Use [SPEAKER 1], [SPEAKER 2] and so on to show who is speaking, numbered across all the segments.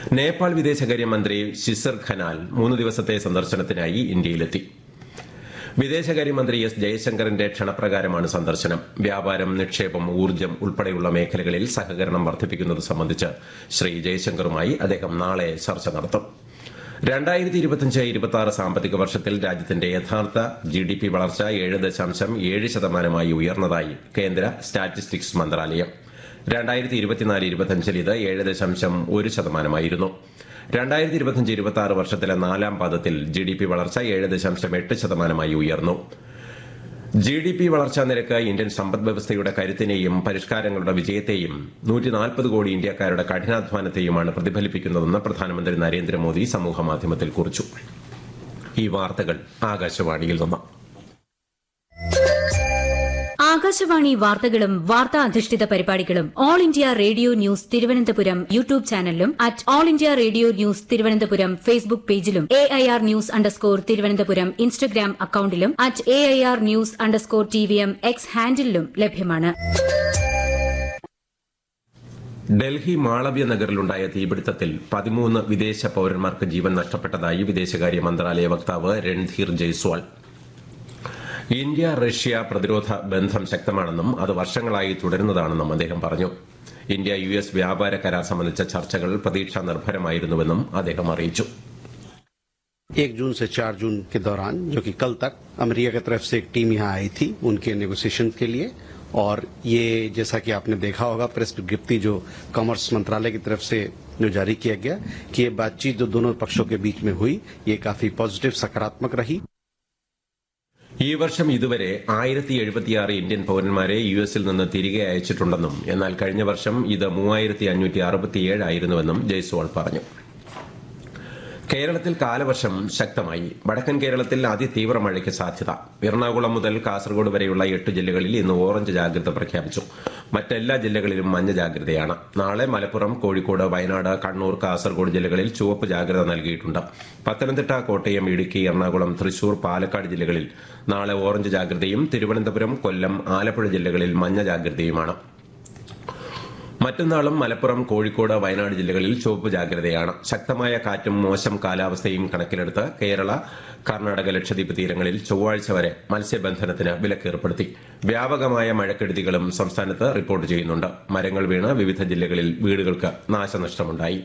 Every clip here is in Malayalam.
[SPEAKER 1] നേപ്പാൾ വിദേശകാര്യമന്ത്രി ശിസർ ഖനാൽ മൂന്ന് ദിവസത്തെ സന്ദർശനത്തിനായി ഇന്ത്യയിലെത്തി വിദേശകാര്യമന്ത്രി എസ് ജയശങ്കറിന്റെ ക്ഷണപ്രകാരമാണ് സന്ദർശനം വ്യാപാരം നിക്ഷേപം ഊർജ്ജം ഉൾപ്പെടെയുള്ള മേഖലകളിൽ സഹകരണം വർദ്ധിപ്പിക്കുന്നത് സംബന്ധിച്ച് ശ്രീ ജയശങ്കറുമായി അദ്ദേഹം നാളെ ചർച്ച നടത്തും രണ്ടായിരത്തി ഇരുപത്തിയഞ്ച് ഇരുപത്തി ആറ് സാമ്പത്തിക വർഷത്തിൽ രാജ്യത്തിന്റെ യഥാർത്ഥ ജി ഡി പി വളർച്ച ഏഴ് ദശാംശം ഏഴ് ശതമാനമായി ഉയർന്നതായി കേന്ദ്ര സ്റ്റാറ്റിസ്റ്റിക്സ് മന്ത്രാലയം രണ്ടായിരത്തി ഇരുപത്തിനാല് ഇരുപത്തിയഞ്ചിൽ ഇത് ഏഴ് ദശാംശം ഒരു ശതമാനമായിരുന്നു രണ്ടായിരത്തി ഇരുപത്തിയഞ്ച് ഇരുപത്തി ആറ് വർഷത്തിലെ നാലാം പാദത്തിൽ ജി ഡി പി വളർച്ച ഏഴ് ദശാംശം എട്ട് ശതമാനമായി ഉയർന്നു ജി ഡി പി വളർച്ചാ നിരക്ക് ഇന്ത്യൻ സമ്പദ് വ്യവസ്ഥയുടെ കരുത്തിനെയും പരിഷ്കാരങ്ങളുടെ വിജയത്തെയും നൂറ്റി നാൽപ്പത് കോടി ഇന്ത്യക്കാരുടെ കഠിനാധ്വാനത്തെയുമാണ് പ്രതിഫലിപ്പിക്കുന്നതെന്ന് പ്രധാനമന്ത്രി നരേന്ദ്രമോദി സമൂഹമാധ്യമത്തിൽ കുറിച്ചു ഈ വാർത്തകൾ ആകാശവാണിയിൽ നിന്ന്
[SPEAKER 2] ആകാശവാണി വാർത്തകളും വാർത്താ അധിഷ്ഠിത പരിപാടികളും All India Radio news Thiruvananthapuram YouTube ചാനലിലും at All India Radio news Thiruvananthapuram Facebook പേജിലും A I R news underscore Thiruvananthapuram Instagram അക്കൌണ്ടിലും at A I R news underscore T V M X ഹാൻഡിലും ലഭ്യമാണ്
[SPEAKER 1] ഡൽഹി മാളവ്യ നഗറിലുണ്ടായ തീപിടുത്തത്തിൽ പതിമൂന്ന് വിദേശ പൌരന്മാർക്ക് ജീവൻ നഷ്ടപ്പെട്ടതായി വിദേശകാര്യ മന്ത്രാലയ വക്താവ് രൺധീർ ജയ്സ്വാൾ ഇന്ത്യ റഷ്യ പ്രതിരോധ ബന്ധം ശക്തമാണെന്നും അത് വർഷങ്ങളായി തുടരുന്നതാണെന്നും അദ്ദേഹം പറഞ്ഞു ഇന്ത്യ യു എസ് വ്യാപാര കരാർ സംബന്ധിച്ച ചർച്ചകൾ പ്രതീക്ഷാ നിർഭരമായിരുന്നുവെന്നും അദ്ദേഹം അറിയിച്ചു
[SPEAKER 3] एक जून से चार जून के दौरान जो कि कल तक अमेरिका की तरफ से एक टीम यहाँ आई थी उनके नेगोशिएशन के लिए और ये जैसा कि आपने देखा होगा प्रेस विज्ञप्ति जो कॉमर्स मंत्रालय की तरफ से जो जारी किया गया कि ये बातचीत जो दोनों पक्षों के बीच में हुई ये काफी पॉजिटिव सकारात्मक रही
[SPEAKER 1] ഈ വർഷം ഇതുവരെ ആയിരത്തി എഴുപത്തിയാറ് ഇന്ത്യൻ പൌരന്മാരെ യു എസിൽ നിന്ന് തിരികെ അയച്ചിട്ടുണ്ടെന്നും എന്നാൽ കഴിഞ്ഞ വർഷം ഇത് മൂവായിരത്തി അഞ്ഞൂറ്റി അറുപത്തിയേഴ് ആയിരുന്നുവെന്നും ജയ്സ്വാൾ പറഞ്ഞു കേരളത്തിൽ കാലവർഷം ശക്തമായി വടക്കൻ കേരളത്തിൽ അതിതീവ്ര മഴയ്ക്ക് സാധ്യത എറണാകുളം മുതൽ കാസർഗോഡ് വരെയുള്ള എട്ട് ജില്ലകളിൽ ഇന്ന് ഓറഞ്ച് ജാഗ്രത പ്രഖ്യാപിച്ചു മറ്റെല്ലാ ജില്ലകളിലും മഞ്ഞ ജാഗ്രതയാണ് നാളെ മലപ്പുറം കോഴിക്കോട് വയനാട് കണ്ണൂർ കാസർഗോഡ് ജില്ലകളിൽ ചുവപ്പ് ജാഗ്രത നൽകിയിട്ടുണ്ട് പത്തനംതിട്ട കോട്ടയം ഇടുക്കി എറണാകുളം തൃശൂർ പാലക്കാട് ജില്ലകളിൽ നാളെ ഓറഞ്ച് ജാഗ്രതയും തിരുവനന്തപുരം കൊല്ലം ആലപ്പുഴ ജില്ലകളിൽ മഞ്ഞ ജാഗ്രതയുമാണ് മറ്റന്നാളും മലപ്പുറം കോഴിക്കോട് വയനാട് ജില്ലകളിൽ ചുവപ്പ് ജാഗ്രതയാണ് ശക്തമായ കാറ്റും മോശം കാലാവസ്ഥയും കണക്കിലെടുത്ത് കേരള കർണാടക ലക്ഷദ്വീപ് തീരങ്ങളിൽ ചൊവ്വാഴ്ച വരെ മത്സ്യബന്ധനത്തിന് വിലക്കേർപ്പെടുത്തി വ്യാപകമായ മഴക്കെടുതികളും സംസ്ഥാനത്ത് റിപ്പോർട്ട് ചെയ്യുന്നുണ്ട് മരങ്ങൾ വീണ് വിവിധ ജില്ലകളിൽ വീടുകൾക്ക് നാശനഷ്ടമുണ്ടായി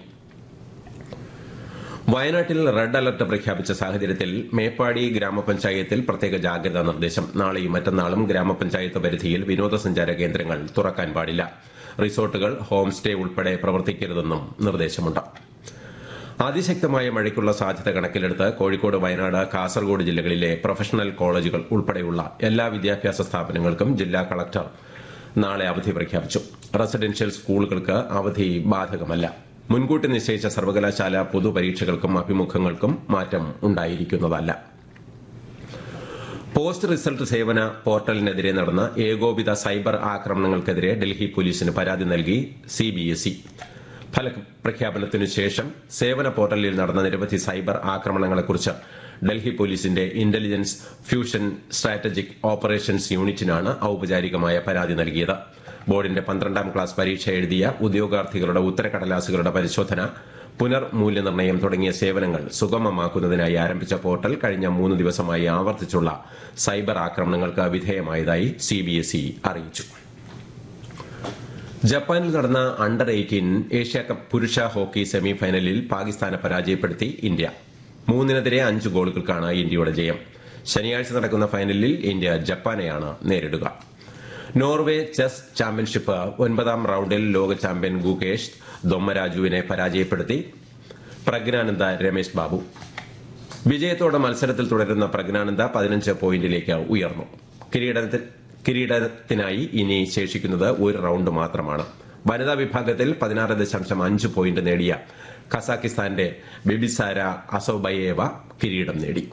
[SPEAKER 1] വയനാട്ടിൽ റെഡ് അലർട്ട് പ്രഖ്യാപിച്ച സാഹചര്യത്തിൽ മേപ്പാടി ഗ്രാമപഞ്ചായത്തിൽ പ്രത്യേക ജാഗ്രതാ നിർദ്ദേശം നാളെയും മറ്റന്നാളും ഗ്രാമപഞ്ചായത്ത് പരിധിയിൽ വിനോദസഞ്ചാര കേന്ദ്രങ്ങൾ തുറക്കാൻ പാടില്ല റിസോർട്ടുകൾ ഹോം സ്റ്റേ ഉൾപ്പെടെ പ്രവർത്തിക്കരുതെന്നും നിർദ്ദേശമുണ്ട് അതിശക്തമായ മഴയ്ക്കുള്ള സാധ്യത കണക്കിലെടുത്ത് കോഴിക്കോട് വയനാട് കാസർഗോഡ് ജില്ലകളിലെ പ്രൊഫഷണൽ കോളേജുകൾ ഉൾപ്പെടെയുള്ള എല്ലാ വിദ്യാഭ്യാസ സ്ഥാപനങ്ങൾക്കും ജില്ലാ കളക്ടർ നാളെ അവധി പ്രഖ്യാപിച്ചു റെസിഡൻഷ്യൽ സ്കൂളുകൾക്ക് അവധി ബാധകമല്ല മുൻകൂട്ടി നിശ്ചയിച്ച സർവകലാശാല പൊതുപരീക്ഷകൾക്കും അഭിമുഖങ്ങൾക്കും മാറ്റം ഉണ്ടായിരിക്കുന്നതല്ല പോസ്റ്റ് റിസൾട്ട് സേവന പോർട്ടലിനെതിരെ നടന്ന ഏകോപിത സൈബർ ആക്രമണങ്ങൾക്കെതിരെ ഡൽഹി പോലീസിന് പരാതി നൽകി സിബിഎസ്ഇ ഫലപ്രഖ്യാപനത്തിനു ശേഷം സേവന പോർട്ടലിൽ നടന്ന നിരവധി സൈബർ ആക്രമണങ്ങളെക്കുറിച്ച് ഡൽഹി പോലീസിന്റെ ഇന്റലിജൻസ് ഫ്യൂഷൻ സ്ട്രാറ്റജിക് ഓപ്പറേഷൻസ് യൂണിറ്റിനാണ് ഔപചാരികമായ പരാതി നൽകിയത് ബോർഡിന്റെ പന്ത്രണ്ടാം ക്ലാസ് പരീക്ഷ എഴുതിയ ഉദ്യോഗാർത്ഥികളുടെ ഉത്തരക്കടലാസുകളുടെ പരിശോധന പുനർമൂല്യനിർണ്ണയം തുടങ്ങിയ സേവനങ്ങൾ സുഗമമാക്കുന്നതിനായി ആരംഭിച്ച പോർട്ടൽ കഴിഞ്ഞ മൂന്ന് ദിവസമായി ആവർത്തിച്ചുള്ള സൈബർ ആക്രമണങ്ങൾക്ക് വിധേയമായതായി സിബിഎസ്ഇ അറിയിച്ചു ജപ്പാനിൽ നടന്ന അണ്ടർ എയ്റ്റീൻ ഏഷ്യ കപ്പ് പുരുഷ ഹോക്കി സെമി ഫൈനലിൽ പാകിസ്ഥാനെ പരാജയപ്പെടുത്തി ഇന്ത്യ മൂന്നിനെതിരെ അഞ്ച് ഗോളുകൾക്കാണ് ഇന്ത്യയുടെ ജയം ശനിയാഴ്ച നടക്കുന്ന ഫൈനലിൽ ഇന്ത്യ ജപ്പാനെയാണ് നേരിടുക നോർവേ ചെസ് ചാമ്പ്യൻഷിപ്പ് ഒൻപതാം റൌണ്ടിൽ ലോക ചാമ്പ്യൻ ഗുകേഷ് ദൊമ്മരാജുവിനെ പരാജയപ്പെടുത്തി പ്രജ്ഞാനന്ദ രമേശ് ബാബു വിജയത്തോടെ മത്സരത്തിൽ തുടരുന്ന പ്രജ്ഞാനന്ദ പതിനഞ്ച് പോയിന്റിലേക്ക് ഉയർന്നു കിരീടത്തിൽ കിരീടത്തിനായി ഇനി ശേഷിക്കുന്നത് ഒരു റൌണ്ട് മാത്രമാണ് വനിതാ വിഭാഗത്തിൽ പതിനാറ് ദശാംശം അഞ്ച് പോയിന്റ് നേടിയ കസാക്കിസ്ഥാന്റെ ബിബിസാര അസോബയേവ കിരീടം നേടി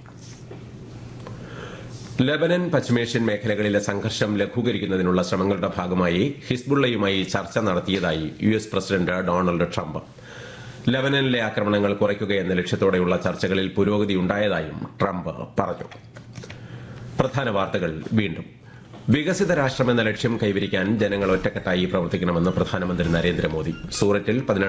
[SPEAKER 1] ലബനൻ പശ്ചിമേഷ്യൻ മേഖലകളിലെ സംഘർഷം ലഘൂകരിക്കുന്നതിനുള്ള ശ്രമങ്ങളുടെ ഭാഗമായി ഹിസ്ബുള്ളയുമായി ചർച്ച നടത്തിയതായി U S president Donald Trump ലബനനിലെ ആക്രമണങ്ങൾ കുറയ്ക്കുക എന്ന ലക്ഷ്യത്തോടെയുള്ള ചർച്ചകളിൽ പുരോഗതിയുണ്ടായതായും ട്രംപ് പറഞ്ഞു പ്രധാന വാർത്തകൾ വീണ്ടും വികസിത രാഷ്ട്രമെന്ന ലക്ഷ്യം കൈവരിക്കാൻ ജനങ്ങൾ ഒറ്റക്കെട്ടായി പ്രവർത്തിക്കണമെന്ന് പ്രധാനമന്ത്രി നരേന്ദ്രമോദി സൂററ്റിൽ